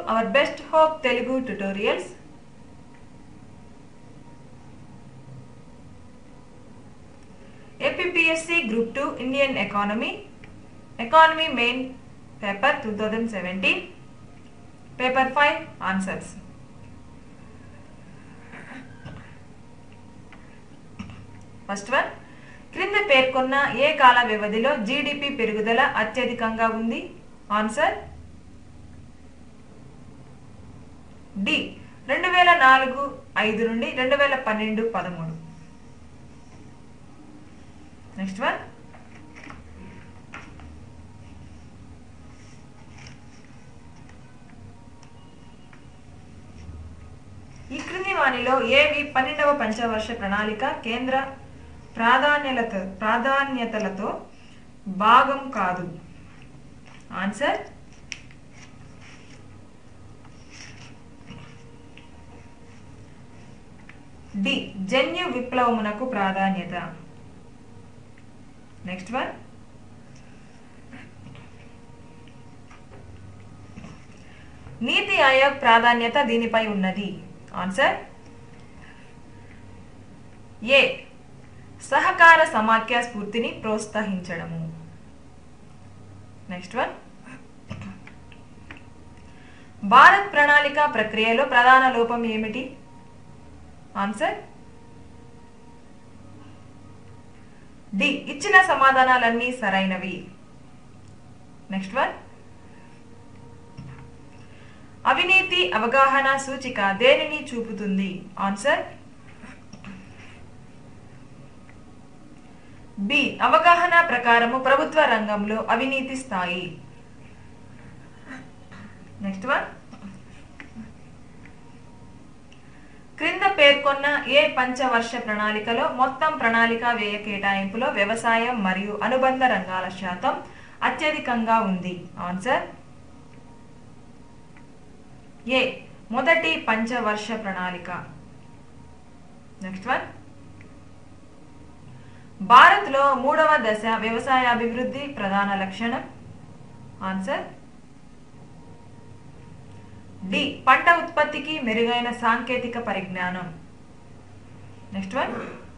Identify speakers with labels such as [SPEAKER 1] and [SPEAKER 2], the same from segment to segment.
[SPEAKER 1] Hour best hope Telugu tutorials APSC group two Indian economy economy main paper two thousand seventeen paper five answers first one క్రింద పేర్కొన్న ఏ కాల వ్యవధిలో GDP పెరుగుదల అత్యధికంగా ఉంది ఆన్సర్ డి రెండు వేల నాలుగు ఐదు నుండి రెండు వేల పన్నెండు పదమూడు నెక్స్ట్ వన్ ఈ క్రింది వాణిలో ఏవి పన్నెండవ పంచవర్ష ప్రణాళిక కేంద్ర ప్రాధాన్యత ప్రాధాన్యతలతో భాగం కాదు ఆన్సర్ డి జన్యు విప్లవమునకు ప్రాధాన్యత నెక్స్ట్ వన్ నీతి ఆయోగ్ ప్రాధాన్యత దీనిపై ఉన్నది ఆన్సర్ ఏ సహకార సమాఖ్య స్ఫూర్తిని ప్రోత్సహించడము నెక్స్ట్ వన్ భారత్ ప్రణాళిక ప్రక్రియలో ప్రధాన లోపం ఏమిటి ఆన్సర్ డి ఇచ్చిన సమాధానాలన్నీ సరైనవి నెక్స్ట్ వన్ అవినీతి అవగాహన సూచిక దేనిని చూపుతుంది ఆన్సర్ బి అవగాహన ప్రకారము ప్రభుత్వ రంగంలో అవినీతి స్థాయి నెక్స్ట్ వన్ క్రింద పేర్కొన్న ఏ పంచవర్ష ప్రణాళికలో మొత్తం ప్రణాళిక వ్యయ కేటాయింపులో వ్యవసాయం మరియు అనుబంధ రంగాల శాతం అత్యధికంగా ఉంది ఆన్సర్ ఏ మొదటి పంచవర్ష ప్రణాళిక నెక్స్ట్ వన్ భారత్లో మూడవ దశ వ్యవసాయ అభివృద్ధి ప్రధాన లక్షణం ఆన్సర్ డి పంట ఉత్పత్తికి మెరుగైన సాంకేతిక పరిజ్ఞానం నెక్స్ట్ వన్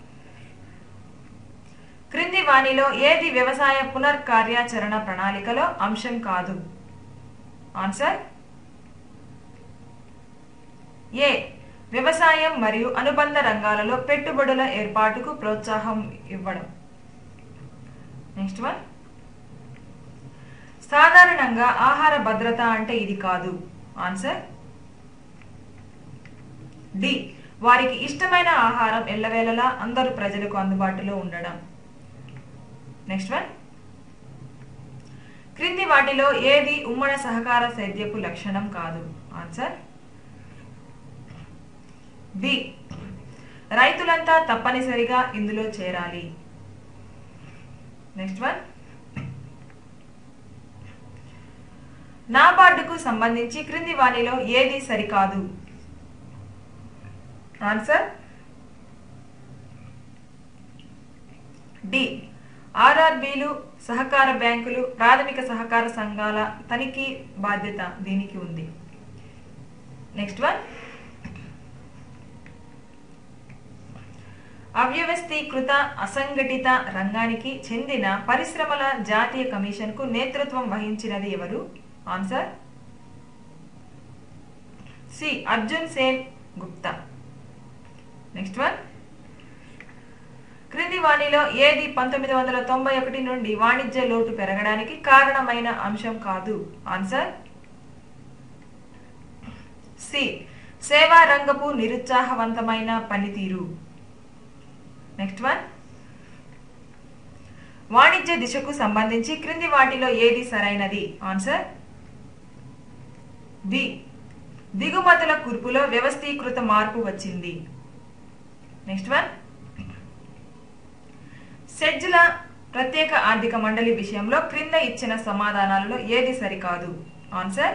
[SPEAKER 1] క్రింది వాణిలో ఏది వ్యవసాయ పునర్కార్యాచరణ ప్రణాళికలో అంశం కాదు ఆన్సర్ ఏ వ్యవసాయం మరియు అనుబంధ రంగాలలో పెట్టుబడుల ఏర్పాటుకు ప్రోత్సాహం ఇవ్వడం నెక్స్ట్ వన్ సాధారణంగా ఆహార భద్రత అంటే ఇది కాదు ఆన్సర్ డి వారికి ఇష్టమైన ఆహారం ఎల్లవేళలా అందరు ప్రజలకు అందుబాటులో ఉండడం నెక్స్ట్ వన్ క్రింది వాటిలో ఏది ఉమ్మడ సహకార సేద్యపు లక్షణం కాదు ఆన్సర్ బి రైతులంతా తప్పనిసరిగా ఇందులో చేరాలి నెక్స్ట్ వన్ నాబార్డుకు సంబంధించి క్రింది వాణిలో ఏది సరికాదు ఆన్సర్ డి ఆర్ఆర్బీలు సహకార బ్యాంకులు ప్రాథమిక సహకార సంఘాల తనిఖీ బాధ్యత దీనికి ఉంది నెక్స్ట్ వన్ అవ్యవస్థీకృత అసంఘటిత రంగానికి చెందిన పరిశ్రమల జాతీయ కమిషన్కు నేతృత్వం వహించినది ఎవరు answer C Arjun Sen Gupta next one క్రింది వాణిలో ఏది పంతొమ్మిది వందల తొంభై ఒకటి నుండి వాణిజ్య లోటు పెరగడానికి కారణమైన అంశం కాదు ఆన్సర్ సి సేవా రంగపు నిరుత్సాహవంతమైన పనితీరు నెక్స్ట్ వన్ వాణిజ్య దిశకు సంబంధించి క్రింది వాటిలో ఏది సరైనది ఆన్సర్ బి దిగుమతుల కూర్పులో వ్యవస్థీకృత మార్పు వచ్చింది నెక్స్ట్ వన్ సెడ్జ్ల ప్రత్యేక ఆర్థిక మండలి విషయంలో క్రింద ఇచ్చిన సమాధానాలలో ఏది సరికాదు ఆన్సర్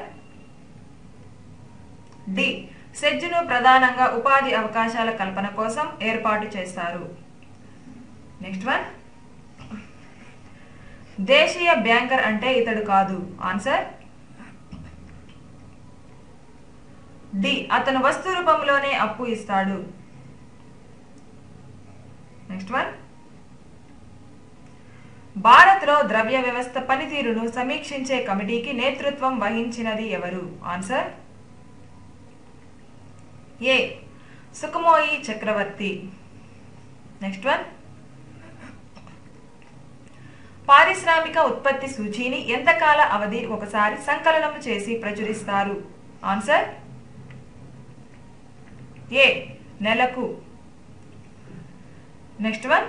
[SPEAKER 1] డి సెడ్జ్ను ప్రధానంగా ఉపాధి అవకాశాల కల్పన కోసం ఏర్పాటు చేస్తారు నెక్స్ట్ వన్ దేశీయ బ్యాంకర్ అంటే ఇతడు కాదు ఆన్సర్ డి అతను వస్తు రూపంలోనే అప్పు ఇస్తాడు నెక్స్ట్ వన్ భారత్లో ద్రవ్య వ్యవస్థ పనితీరును సమీక్షించే కమిటీకి నేతృత్వం వహించినది ఎవరు answer A Sukhamoy Chakravarty next one పారిశ్రామిక ఉత్పత్తి సూచీని ఎంతకాల అవధి ఒకసారి సంకలనం చేసి ప్రచురిస్తారు ఆన్సర్ ఏ నెలకు నెక్స్ట్ వన్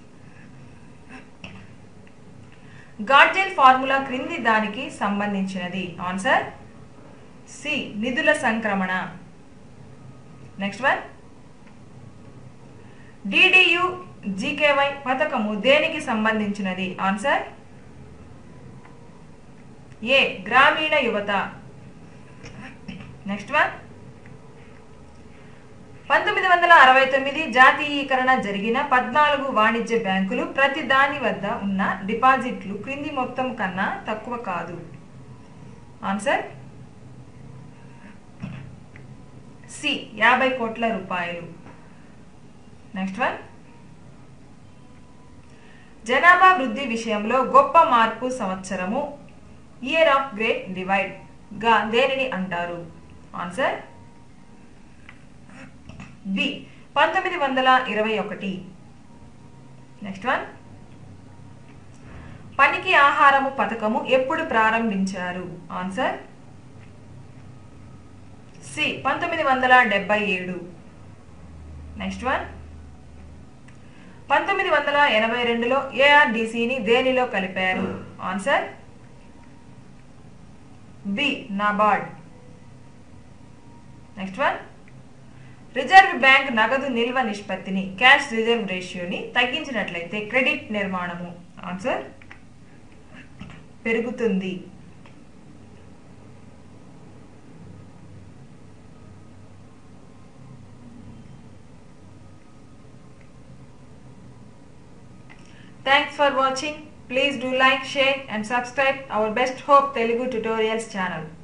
[SPEAKER 1] గాడ్జెల్ ఫార్ములా క్రింది దానికి సంబంధించినది ఆన్సర్ సి నిధుల సంక్రమణ నెక్స్ట్ వన్ డిడియు జీకేవై పథకము దేనికి సంబంధించినది ఆన్సర్ ఏ గ్రామీణ యువత నెక్స్ట్ వన్ పంతొమ్మిది వందల అరవై తొమ్మిది జాతీయీకరణ జరిగిన పద్నాలుగు వాణిజ్య బ్యాంకులు ప్రతి దాని వద్ద ఉన్న డిపాజిట్లు క్రింది మొత్తం కన్నా తక్కువ కాదు ఆన్సర్ సి యాభై కోట్ల రూపాయలు నెక్స్ట్ వన్ జనాభా వృద్ధి విషయంలో గొప్ప మార్పు సంవత్సరము ఇయర్ ఆఫ్ గ్రేట్ డివైడ్ గా దేనిని అంటారు ఆన్సర్ బి పంతొమ్మిది వందల ఇరవై ఒకటి నెక్స్ట్ వన్ పనికి ఆహారము పథకము ఎప్పుడు ప్రారంభించారు ఆన్సర్ సి పంతొమ్మిది వందల డెబ్బై ఏడు నెక్స్ట్ వన్ పంతొమ్మిది వందల ఎనభై రెండులో ఏఆర్డిసిని దేనిలో కలిపారు answer B NABARD next one reserve bank నగదు నిల్వ నిష్పత్తిని క్యాష్ రిజర్వ్ రేషియోని తగ్గించినట్లయితే క్రెడిట్ నిర్మాణము ఆన్సర్ పెరుగుతుంది Thanks for watching. Please do like, share and subscribe our Best Hope Telugu Tutorials channel.